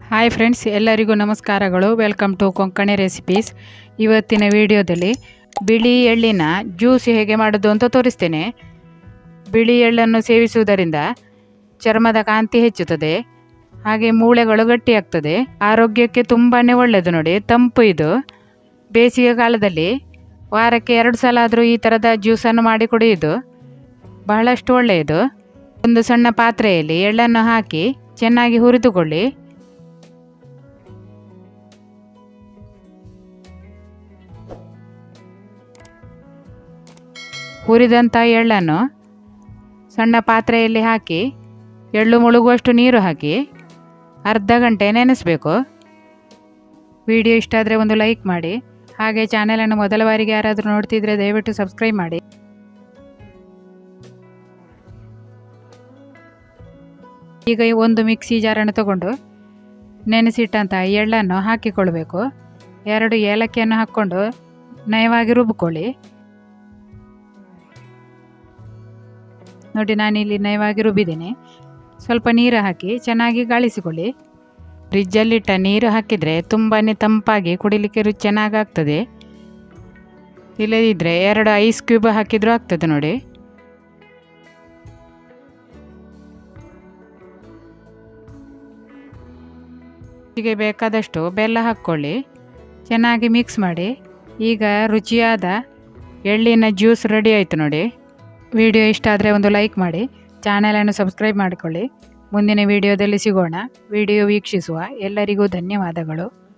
hi friends ಎಲ್ಲರಿಗೂ ನಮಸ್ಕಾರಗಳು welcome to Konkani recipes ಇವತ್ತಿನ ವಿಡಿಯೋದಲ್ಲಿ ಬಿಳಿ ಎಳ್ಳಿನ ಜ್ಯೂಸ್ ಹೇಗೆ ಮಾಡೋದು ಅಂತ ತೋರಿಸ್ತೇನೆ ಬಿಳಿ ಎಳ್ಳನ್ನು ಸೇವಿಸುವುದರಿಂದ ಚರ್ಮದ ಕಾಂತಿ ಹೆಚ್ಚುತ್ತದೆ ಹಾಗೆ ಮೂಳೆಗಳು ಗಟ್ಟಿಯಾಗ್ತದೆ ಆರೋಗ್ಯಕ್ಕೆ ತುಂಬಾ ಒಳ್ಳೆಯದು ನೋಡಿ ತಂಪು ಇದು ಬೇಸಿಗೆ ಕಾಲದಲ್ಲಿ ವಾರಕ್ಕೆ ಎರಡು ಸಲ ಆದರೂ ಈ ಥರದ ಜ್ಯೂಸನ್ನು ಮಾಡಿ ಕುಡಿಯೋದು ಬಹಳಷ್ಟು ಒಳ್ಳೆಯದು ಒಂದು ಸಣ್ಣ ಪಾತ್ರೆಯಲ್ಲಿ ಎಳ್ಳನ್ನು ಹಾಕಿ ಚೆನ್ನಾಗಿ ಹುರಿದುಕೊಳ್ಳಿ ಹುರಿದಂಥ ಎಳ್ಳನ್ನು ಸಣ್ಣ ಪಾತ್ರೆಯಲ್ಲಿ ಹಾಕಿ ಎಳ್ಳು ಮುಳುಗುವಷ್ಟು ನೀರು ಹಾಕಿ ಅರ್ಧ ಗಂಟೆ ನೆನೆಸಬೇಕು ವಿಡಿಯೋ ಇಷ್ಟ ಆದರೆ ಒಂದು ಲೈಕ್ ಮಾಡಿ ಹಾಗೆ ಚಾನೆಲನ್ನು ಮೊದಲ ಬಾರಿಗೆ ಯಾರಾದರೂ ನೋಡ್ತಿದ್ರೆ ದಯವಿಟ್ಟು ಸಬ್ಸ್ಕ್ರೈಬ್ ಮಾಡಿ ಈಗ ಈ ಒಂದು ಮಿಕ್ಸಿ ಜಾರನ್ನು ತಗೊಂಡು ನೆನೆಸಿಟ್ಟಂಥ ಎಳ್ಳನ್ನು ಹಾಕಿಕೊಳ್ಬೇಕು ಎರಡು ಏಲಕ್ಕಿಯನ್ನು ಹಾಕ್ಕೊಂಡು ನಯವಾಗಿ ರುಬ್ಕೊಳ್ಳಿ ನೋಡಿ ನಾನಿಲ್ಲಿ ನಯವಾಗಿ ರುಬ್ಬಿದ್ದೇನೆ ಸ್ವಲ್ಪ ನೀರು ಹಾಕಿ ಚೆನ್ನಾಗಿ ಗಾಳಿಸಿಕೊಳ್ಳಿ ಫ್ರಿಜ್ಜಲ್ಲಿಟ್ಟ ನೀರು ಹಾಕಿದರೆ ತುಂಬಾ ತಂಪಾಗಿ ಕುಡಿಲಿಕ್ಕೆ ರುಚಿ ಚೆನ್ನಾಗಾಗ್ತದೆ ಇಲ್ಲದಿದ್ದರೆ ಎರಡು ಐಸ್ ಕ್ಯೂಬ್ ಹಾಕಿದರೂ ಆಗ್ತದೆ ನೋಡಿ ಹೀಗೆ ಬೇಕಾದಷ್ಟು ಬೆಲ್ಲ ಹಾಕ್ಕೊಳ್ಳಿ ಚೆನ್ನಾಗಿ ಮಿಕ್ಸ್ ಮಾಡಿ ಈಗ ರುಚಿಯಾದ ಎಳ್ಳಿನ ಜ್ಯೂಸ್ ರೆಡಿ ಆಯಿತು ನೋಡಿ ವಿಡಿಯೋ ಇಷ್ಟ ಆದರೆ ಒಂದು ಲೈಕ್ ಮಾಡಿ ಚಾನಲನ್ನು ಸಬ್ಸ್ಕ್ರೈಬ್ ಮಾಡಿಕೊಳ್ಳಿ ಮುಂದಿನ ವಿಡಿಯೋದಲ್ಲಿ ಸಿಗೋಣ ವಿಡಿಯೋ ವೀಕ್ಷಿಸುವ ಎಲ್ಲರಿಗೂ ಧನ್ಯವಾದಗಳು